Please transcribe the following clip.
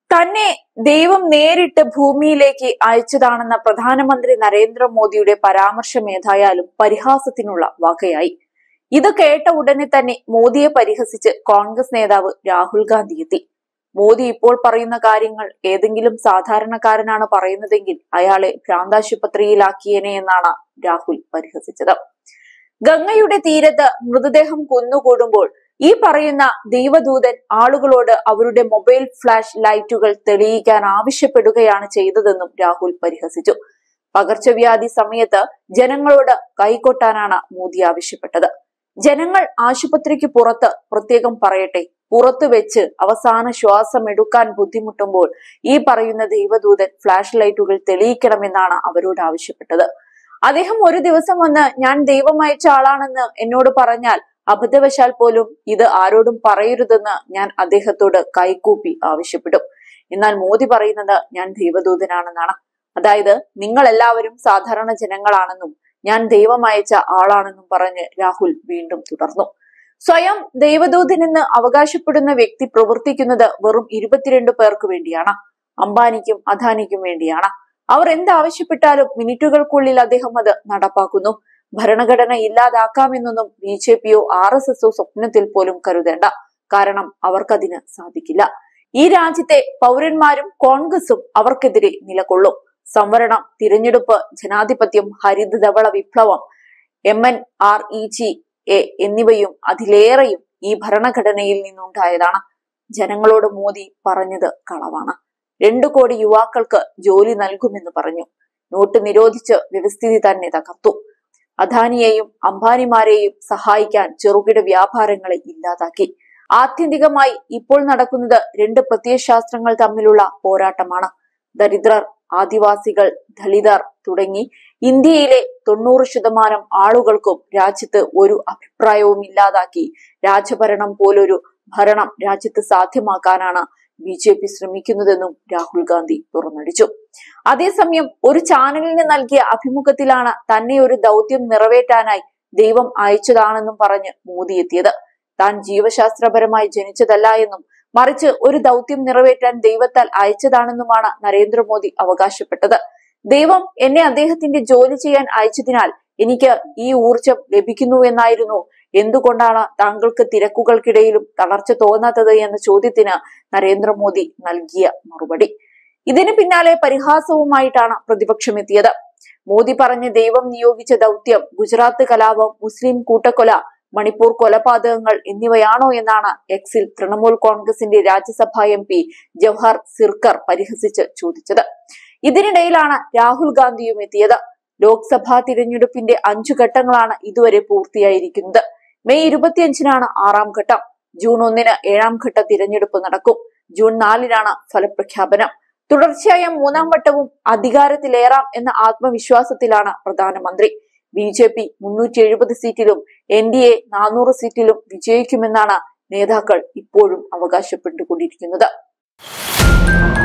തന്നെ ദൈവം നേരിട്ട് ഭൂമിയിലേക്ക് അയച്ചതാണെന്ന പ്രധാനമന്ത്രി നരേന്ദ്രമോദിയുടെ പരാമർശം ഏതായാലും പരിഹാസത്തിനുള്ള വകയായി ഇത് കേട്ട ഉടനെ തന്നെ മോദിയെ പരിഹസിച്ച് കോൺഗ്രസ് നേതാവ് രാഹുൽ ഗാന്ധി എത്തി മോദി ഇപ്പോൾ പറയുന്ന കാര്യങ്ങൾ ഏതെങ്കിലും സാധാരണക്കാരനാണ് പറയുന്നതെങ്കിൽ അയാളെ ഭ്രാന്താശുപത്രിയിലാക്കിയേനെ എന്നാണ് രാഹുൽ പരിഹസിച്ചത് ഗംഗയുടെ തീരത്ത് മൃതദേഹം കുന്നുകൂടുമ്പോൾ ഈ പറയുന്ന ദൈവദൂതൻ ആളുകളോട് അവരുടെ മൊബൈൽ ഫ്ലാഷ് ലൈറ്റുകൾ തെളിയിക്കാൻ ആവശ്യപ്പെടുകയാണ് ചെയ്തതെന്നും രാഹുൽ പരിഹസിച്ചു പകർച്ചവ്യാധി സമയത്ത് ജനങ്ങളോട് കൈകൊട്ടാനാണ് മോദി ആവശ്യപ്പെട്ടത് ജനങ്ങൾ ആശുപത്രിക്ക് പുറത്ത് പ്രത്യേകം പറയട്ടെ പുറത്തു വെച്ച് അവസാന ശ്വാസം എടുക്കാൻ ബുദ്ധിമുട്ടുമ്പോൾ ഈ പറയുന്ന ദൈവദൂതൻ ഫ്ലാഷ് ലൈറ്റുകൾ തെളിയിക്കണമെന്നാണ് അവരോട് ആവശ്യപ്പെട്ടത് അദ്ദേഹം ഒരു ദിവസം വന്ന് ഞാൻ ദൈവം അയച്ച ആളാണെന്ന് എന്നോട് പറഞ്ഞാൽ അബദ്ധവശാൽ പോലും ഇത് ആരോടും പറയരുതെന്ന് ഞാൻ അദ്ദേഹത്തോട് കൈകൂപ്പി ആവശ്യപ്പെടും എന്നാൽ മോദി പറയുന്നത് ഞാൻ ദൈവദൂതനാണെന്നാണ് അതായത് നിങ്ങൾ എല്ലാവരും സാധാരണ ജനങ്ങളാണെന്നും ഞാൻ ദൈവം അയച്ച ആളാണെന്നും പറഞ്ഞ് രാഹുൽ വീണ്ടും തുടർന്നു സ്വയം ദൈവദൂതനെന്ന് അവകാശപ്പെടുന്ന വ്യക്തി പ്രവർത്തിക്കുന്നത് വെറും ഇരുപത്തിരണ്ട് പേർക്ക് വേണ്ടിയാണ് അംബാനിക്കും അദാനിക്കും വേണ്ടിയാണ് അവർ എന്താവശ്യപ്പെട്ടാലും മിനിറ്റുകൾക്കുള്ളിൽ അദ്ദേഹം അത് നടപ്പാക്കുന്നു ഭരണഘടന ഇല്ലാതാക്കാമെന്നൊന്നും ബി ജെ പിയോ ആർ എസ് എസോ സ്വപ്നത്തിൽ പോലും കരുതേണ്ട കാരണം അവർക്കതിന് സാധിക്കില്ല ഈ രാജ്യത്തെ പൗരന്മാരും കോൺഗ്രസും അവർക്കെതിരെ നിലകൊള്ളും സംവരണം തിരഞ്ഞെടുപ്പ് ജനാധിപത്യം ഹരിതധവള വിപ്ലവം M N R E G A എന്നിവയും അതിലേറെയും ഈ ഭരണഘടനയിൽ നിന്നുണ്ടായതാണ് ജനങ്ങളോട് മോദി പറഞ്ഞത് കളവാണ് രണ്ടു കോടി യുവാക്കൾക്ക് ജോലി നൽകുമെന്ന് പറഞ്ഞു നോട്ട് നിരോധിച്ച് വ്യവസ്ഥിതി തന്നെ തകർത്തു അദാനിയെയും അംബാനിമാരെയും സഹായിക്കാൻ ചെറുകിട വ്യാപാരങ്ങളെ ഇല്ലാതാക്കി ആത്യന്തികമായി ഇപ്പോൾ നടക്കുന്നത് രണ്ട് പ്രത്യയശാസ്ത്രങ്ങൾ തമ്മിലുള്ള പോരാട്ടമാണ് ദരിദ്രർ ആദിവാസികൾ ദളിതർ തുടങ്ങി ഇന്ത്യയിലെ തൊണ്ണൂറ് ശതമാനം ആളുകൾക്കും രാജ്യത്ത് ഒരു അഭിപ്രായവും ഇല്ലാതാക്കി രാജഭരണം പോലൊരു ഭരണം രാജ്യത്ത് സാധ്യമാക്കാനാണ് ബി ജെ പി ശ്രമിക്കുന്നതെന്നും രാഹുൽ ഗാന്ധി തുറന്നടിച്ചു അതേസമയം ഒരു ചാനലിന് നൽകിയ അഭിമുഖത്തിലാണ് തന്നെ ഒരു ദൗത്യം നിറവേറ്റാനായി ദൈവം അയച്ചതാണെന്നും പറഞ്ഞ് മോദി എത്തിയത് താൻ ജീവശാസ്ത്രപരമായി ജനിച്ചതല്ല എന്നും മറിച്ച് ഒരു ദൗത്യം നിറവേറ്റാൻ ദൈവത്താൽ അയച്ചതാണെന്നുമാണ് നരേന്ദ്രമോദി അവകാശപ്പെട്ടത് ദൈവം എന്നെ അദ്ദേഹത്തിന്റെ ജോലി ചെയ്യാൻ അയച്ചതിനാൽ എനിക്ക് ഈ ഊർജം ലഭിക്കുന്നു എന്നായിരുന്നു എന്തുകൊണ്ടാണ് താങ്കൾക്ക് തിരക്കുകൾക്കിടയിലും തളർച്ച തോന്നാത്തത് എന്ന ചോദ്യത്തിന് നരേന്ദ്രമോദി നൽകിയ മറുപടി ഇതിന് പിന്നാലെ പരിഹാസവുമായിട്ടാണ് പ്രതിപക്ഷം എത്തിയത് മോദി പറഞ്ഞ ദൈവം നിയോഗിച്ച ദൗത്യം ഗുജറാത്ത് കലാപം മുസ്ലിം കൂട്ടക്കൊല മണിപ്പൂർ കൊലപാതകങ്ങൾ എന്നിവയാണോ എന്നാണ് എക്സിൽ തൃണമൂൽ കോൺഗ്രസിന്റെ രാജ്യസഭാ എം പി ജവഹർ സിർക്കർ പരിഹസിച്ച് ചോദിച്ചത് ഇതിനിടയിലാണ് രാഹുൽ ഗാന്ധിയും എത്തിയത് ലോക്സഭാ തിരഞ്ഞെടുപ്പിന്റെ അഞ്ചു ഘട്ടങ്ങളാണ് ഇതുവരെ പൂർത്തിയായിരിക്കുന്നത് മെയ് ഇരുപത്തിയഞ്ചിനാണ് ആറാം ഘട്ടം ജൂൺ ഒന്നിന് ഏഴാം ഘട്ട തിരഞ്ഞെടുപ്പ് നടക്കും ജൂൺ നാലിനാണ് ഫലപ്രഖ്യാപനം തുടർച്ചയായ മൂന്നാം വട്ടവും അധികാരത്തിലേറാം എന്ന ആത്മവിശ്വാസത്തിലാണ് പ്രധാനമന്ത്രി ബി ജെ പി മുന്നൂറ്റി എഴുപത് സീറ്റിലും എൻ ഡി എ നാനൂറ് സീറ്റിലും വിജയിക്കുമെന്നാണ് നേതാക്കൾ ഇപ്പോഴും അവകാശപ്പെട്ടുകൊണ്ടിരിക്കുന്നത്